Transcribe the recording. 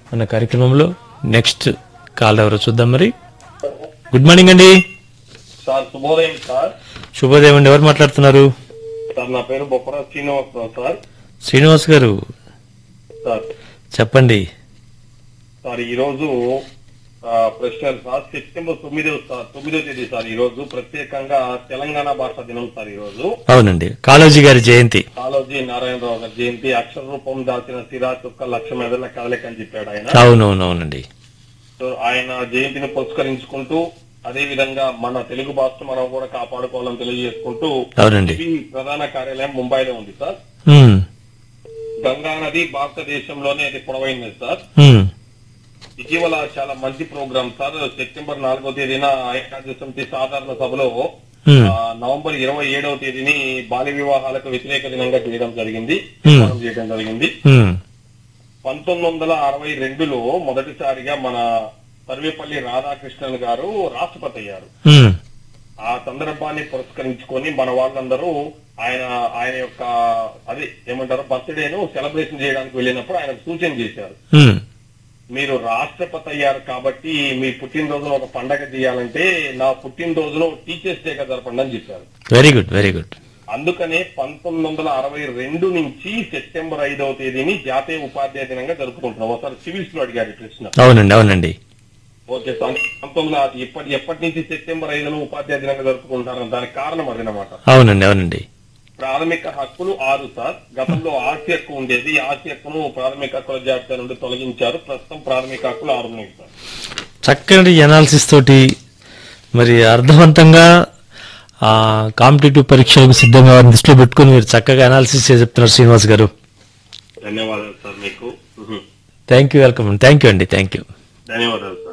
మన కార్యక్రమంలో next call ఎవరో చూద్దాం మరి గుడ్ మార్నింగ్ అండి సార్ శుభోదయం సార్ శుభోదయం అండి ఎవరు మాట్లాడుతున్నారు సార్ నా పేరు బొప్పరా శ్రీనివాసరావు సార్ శ్రీనివాస్ గారు సార్ చెప్పండి సార్ ఈ రోజు ఆ, ప్రశ్న సార్ సెప్టెంబర్ తొమ్మిదో సార్ తొమ్మిదో తేదీ సార్ ఈ రోజు ప్రత్యేకంగా తెలంగాణ భాష దినం సార్ ఈ రోజు అవునండి కాళోజీ గారి జయంతి కాళోజీ నారాయణరావు గారి జయంతి అక్షర రూపం దాల్చిన సిరా చుక్క లక్ష మెదళ్ళ కదలిక అని చెప్పాడు ఆయన అవునవునవునండి సో ఆయన జయంతిని పురస్కరించుకుంటూ అదే విధంగా మన తెలుగు భాషను మనం కూడా కాపాడుకోవాలని తెలియజేసుకుంటూ అవునండి ఇది ప్రధాన కార్యాలయం ముంబైలో ఉంది సార్ ఉమ్, గంగా నది భారతదేశంలోనే అది పొడవైనది సార్ ఉమ్, ఇటీవల చాలా మంచి ప్రోగ్రామ్ సార్ సెప్టెంబర్ నాలుగో తేదీన ఐక్యరాజ్య సమితి సాధారణ సభలో ఉమ్, ఆ, నవంబర్ ఇరవై ఏడవ తేదీని బాల్య వివాహాలకు వ్యతిరేక దినంగా చేయడం జరిగింది Hmm. తీర్మానం చేయడం జరిగింది ఉమ్, పంతొమ్మిది వందల అరవై రెండులో మొదటిసారిగా మన సర్వేపల్లి రాధాకృష్ణన్ గారు రాష్ట్రపతి అయ్యారు ఉమ్, ఆ సందర్భాన్ని పురస్కరించుకొని మన వాళ్ళందరూ ఆయన ఆయన యొక్క అదే ఏమంటారు బర్త్డేను సెలబ్రేషన్ చేయడానికి వెళ్ళినప్పుడు ఆయన సూచన చేశారు ఉమ్, మీరు రాష్ట్రపతి అయ్యారు కాబట్టి మీ పుట్టినరోజున ఒక పండగ చేయాలంటే నా పుట్టినరోజులో టీచర్స్ డే గా జరపండి అని చెప్పారు వెరీ గుడ్ వెరీ గుడ్ అందుకనే పంతొమ్మిది వందల అరవై రెండు నుంచి సెప్టెంబర్ ఐదవ తేదీని జాతీయ ఉపాధ్యాయ దినంగా జరుపుకుంటున్నాం ఒకసారి సివిల్స్ లో అడిగారు ఈ ప్రశ్న అవునండి అవునండి ఓకే సార్ పంతొమ్మిది వందల ఇప్పటి ఎప్పటి నుంచి సెప్టెంబర్ ఐదును ఉపాధ్యాయ దినంగా జరుపుకుంటారు దానికి కారణం అదనమాట అవునండి అవునండి ప్రాథమిక హక్కులు ఆరు సార్ గతంలో ఆస్తి హక్కు ఉండేది ఆస్తి హక్కును ప్రాథమిక హక్కుల జాబితా నుండి తొలగించారు ప్రస్తుతం ప్రాథమిక హక్కులు ఆరు ఉన్నాయి సార్ చక్కటి అనాలిసిస్ తోటి మరి అర్థవంతంగా ఆ కాంపిటేటివ్ పరీక్షలకు సిద్ధంగా వారిని దృష్టిలో పెట్టుకుని మీరు చక్కగా అనాలిసిస్ చేసి చెప్తున్నారు శ్రీనివాస్ గారు ధన్యవాదాలు సార్ మీకు thank you welcome thank you అండి థ్యాంక్ యూ ధన్యవాదాలు సార్